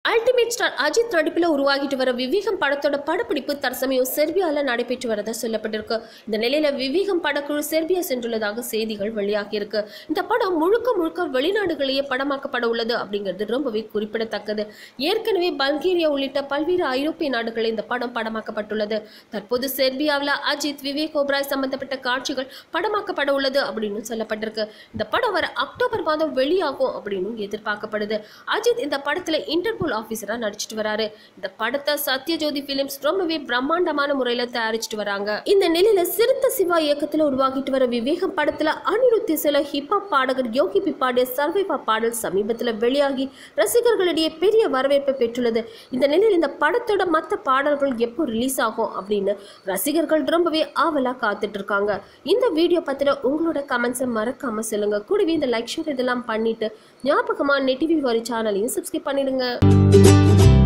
ultimate star Ajith நடிப்பில் உருவாகிட்டு வர விவேகம் படத்தோட படப்பிடிப்பு தற்சமயம் செர்பியாவில் நடைபெற்று வரதா சொல்லப்பட்டிருக்கு இந்த நிலையில விவேகம் படக்குழு செர்பியா சென்றுள்ளதாக செய்திகள் வெளியாகியிருக்கு இந்த படம் முழுக்க முழுக்க வெளிநாடுகளையே படமாக்கப்பட உள்ளது அப்படிங்கிறது ரொம்பவே குறிப்பிடத்தக்கது ஏற்கனவே பல்கேரியா உள்ளிட்ட பல்வேறு ஐரோப்பிய நாடுகளில் இந்த படம் படமாக்கப்பட்டுள்ளது தற்போது செர்பியாவில் அஜித் விவேக் ஓப்ராய் சம்பந்தப்பட்ட காட்சிகள் படமாக்கப்பட உள்ளது அப்படின்னு சொல்லப்பட்டிருக்கு இந்த படம் வர அக்டோபர் மாதம் வெளியாகும் அப்படின்னு எதிர்பார்க்கப்படுது அஜித் இந்த படத்துல இன்டர்போல் ஆஃபீஸரா நடிச்சிட்டு வராரு இந்த படத்தை சத்யஜோதி பிலிம்ஸ் ரொம்பவே பிரம்மாண்டமான முறையில தயாரிச்சிட்டு வராங்க இந்த நிலையில சிறுத்த சிவா இயக்கத்துல உருவாகிட்டு வர விவேகம் படத்துல அனிருத் இசையில ஹிப்ஹாப் பாடகர் யோகி பி பாடிய சர்வைவா பாடல் சமீபத்துல வெளியாகி ரசிகர்களிடையே பெரிய வரவேற்பை பெற்றுள்ளது இந்த நிலையில் இந்த படத்தோட மற்ற பாடல்கள் எப்போ ரிலீஸ் ஆகும் அப்படின்னு ரசிகர்கள் ரொம்பவே ஆவலா காத்துட்டு இருக்காங்க இந்த வீடியோ பத்தின உங்களோட கமெண்ட்ஸை மறக்காம சொல்லுங்க கூடவே இந்த லைக் ஷேர் இதெல்லாம் பண்ணிட்டு ஞாபகமா நெட்டிவி வரி சேனலையும் சப்ஸ்கிரைப் பண்ணிடுங்க